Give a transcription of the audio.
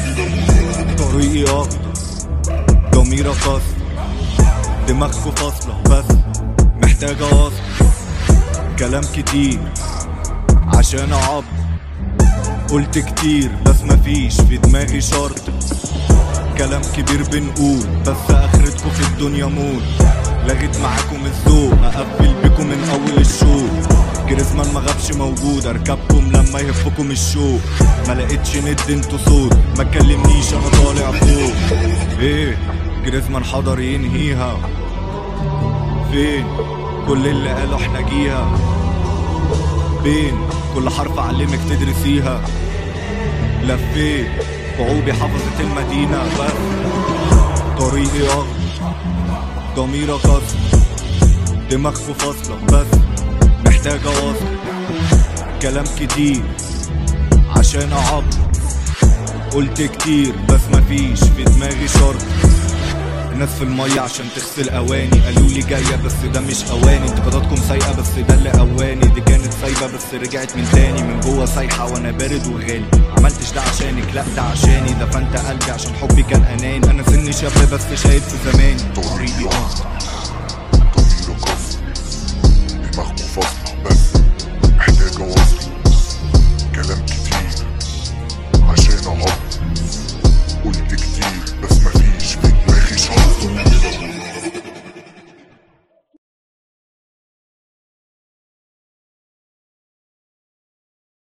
طريقي اخضر ضميرك اصفر دماغكوا فاصلة بس محتاجة وصل كلام كتير عشان اعبر قلت كتير بس مفيش في دماغي شرط كلام كبير بنقول بس اخرتكم في الدنيا موت لغيت معاكم الذوق اقفل بيكم من اول الشوط جريزمان ما غابش موجود اركبكم لما يهفكم الشوق ما لقيتش ند انتوا صوت ما تكلمنيش انا طالع فوق ايه جريزمان حضر ينهيها فين كل اللي قالوا احنا جيها بين كل حرف اعلمك تدرسيها لفيت صعوبي حفظت المدينة بس طريقي اخضر ضميرك اصفر دماغكوا فاصلة بس محتاجة وصل كلام كتير عشان اعبر قلت كتير بس مفيش في دماغي شرط الناس في المية عشان تغسل اواني قالوا لي جاية بس ده مش اواني انتقاداتكم سايقة بس ده اللي قواني دي كانت سايبة بس رجعت من تاني من جوه سايحة وانا بارد وغالي عملتش ده عشانك لا ده عشاني دفنت قلبي عشان حبي كان اناني انا سني شاب بس شايف في زماني طريقي اخضر